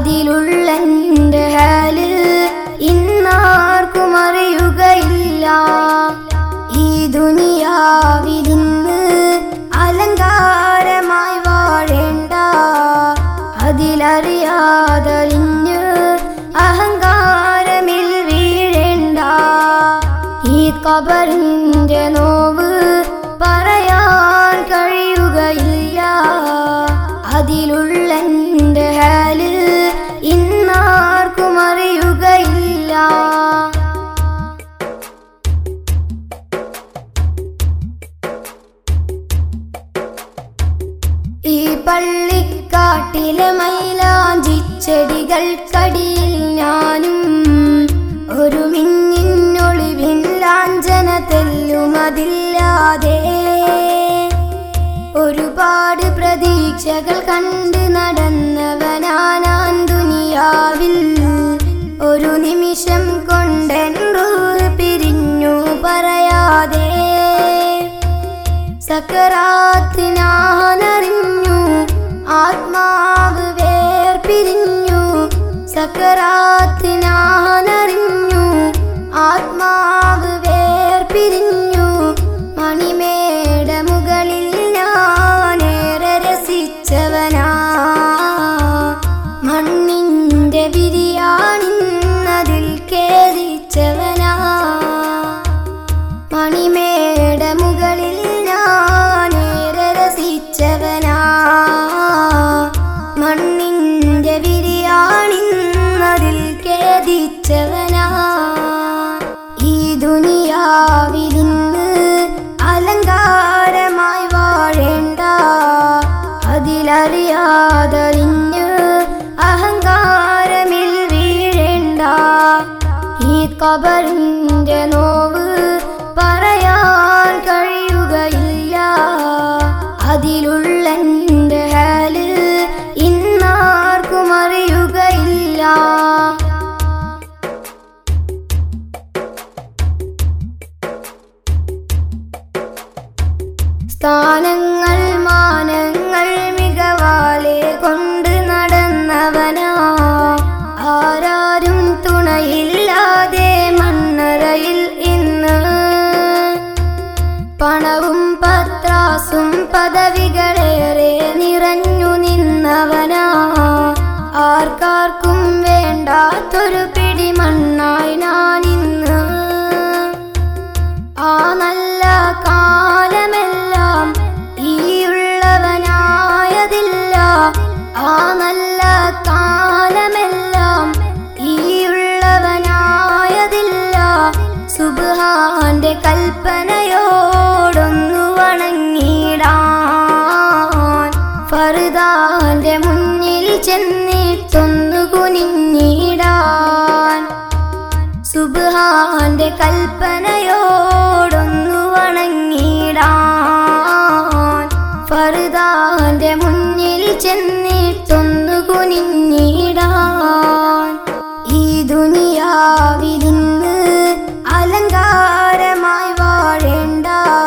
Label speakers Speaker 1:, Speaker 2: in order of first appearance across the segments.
Speaker 1: അതിലുള്ള എൻ്റെ ഹാല് ഇന്നാർക്കും അറിയുകയില്ല ഈ ദുനിയാവിലിന്ന് അലങ്കാരമായി വാഴേണ്ട അതിലറിയാതറിഞ്ഞ് അഹങ്കാരമിൽ വീഴേണ്ട ഈ കബറിൻ്റെ നോവ് പറയാൻ കഴിയുകയില്ല അതിലുള്ള എൻ്റെ ഹാല് ഇന്നാർക്കും അറിയുകയില്ല ഈ പള്ളിക്കാട്ടിലെ മൈലാഞ്ചി ചെടികൾക്കടിയിൽ ഞാനും ഒരു മിന്നിന്നൊളിവിൻ ലാഞ്ചന തെല്ലുമതില്ലാതെ ഒരുപാട് പ്രതീക്ഷകൾ കണ്ട് നടന്നവനാനാൻ ദുനിയാവിൽ ഒരു നിമിഷം കൊണ്ടെൻറു പിരിഞ്ഞു പറയാതെ സക്കറാത്ത് ഞാനറിഞ്ഞു ആത്മാവ് വേർപിരിഞ്ഞു സക്കറാത്ത് ഞാനറിഞ്ഞു ആത്മാവ് വേർപിരിഞ്ഞു മണിമേട മുകളിൽ ഞാനേറെ രസിച്ചവനാ മണ്ണിൻ്റെ ബിരിയാണിന്നതിൽ കേറിച്ചവനാ മണിമേട മുകളിൽ ഞാനേറെ രസിച്ചവനാ മണ്ണിൻ്റെ ബിരിയാണിന്നതിൽ കേദിച്ചവനാ ഈ ദുനിയാവിലിന്ന് അലങ്കാരമായി വാഴേണ്ട അതിലറിയാതറിഞ്ഞ് അഹങ്കാരമിൽ വീഴേണ്ട ഈ കബറിൻ്റെ നോവ് പറയാൻ കഴിയുകയില്ല അതിലുള്ള എൻ്റെ ഹാല് ഇന്നാർക്കും അറിയുകയില്ല സ്ഥാനങ്ങൾ മാനങ്ങൾ മികവാലെ കൊണ്ട് നടന്നവനാ ആരാരും തുണയില്ലാതെ മണ്ണറയിൽ ഇന്ന് പണവും പത്രാസും പദവികളേറെ നിറഞ്ഞു നിന്നവനാ ആർക്കാർക്കും വേണ്ടാത്തൊരു പിടി മണ്ണായി ഞാനിന്ന് ആ നല്ല കാലമെല്ലാം ഈയുള്ളവനായതില്ല ആ നല്ല കാലമെല്ലാം ഈയുള്ളവനായതില്ല സുബാന്റെ കൽപ്പനയോടൊന്നു വണങ്ങിടാൻ ഫറുദാന്റെ മുന്നിൽ ചെന്നിട്ടൊന്നു കുനിഞ്ഞിടാൻ സുബ്ഹാന്റെ കൽപ്പനയോടൊന്നു വണങ്ങിടാൻ ഫറുദാന്റെ മുന്നിൽ ചെന്നിട്ടൊന്നു കുനിഞ്ഞിടാൻ ഈ ദുനിയാവിലിന്ന് അലങ്കാരമായി വാഴേണ്ട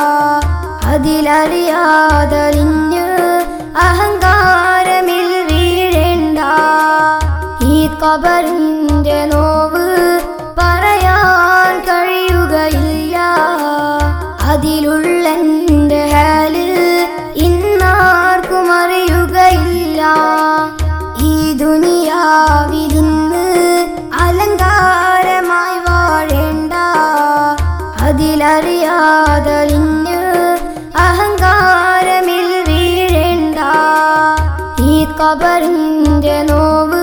Speaker 1: അതിലറിയാതറിഞ്ഞ് അഹങ്കാരമിൽ വീഴേണ്ട ഈ കബറിൻ്റെ നോവ് പറയാൻ കഴിയുകയില്ല അതിലുള്ള എൻ്റെ ഹാല് ഇന്നാർക്കും അറിയുകയില്ല ഈ ദുനിയാവിലിന്ന് അലങ്കാരമായി വാഴേണ്ട അതിലറിയാതറിഞ്ഞ് അഹങ്കാരമിൽ വീഴേണ്ട ഈ കബറിൻ്റെ നോവ്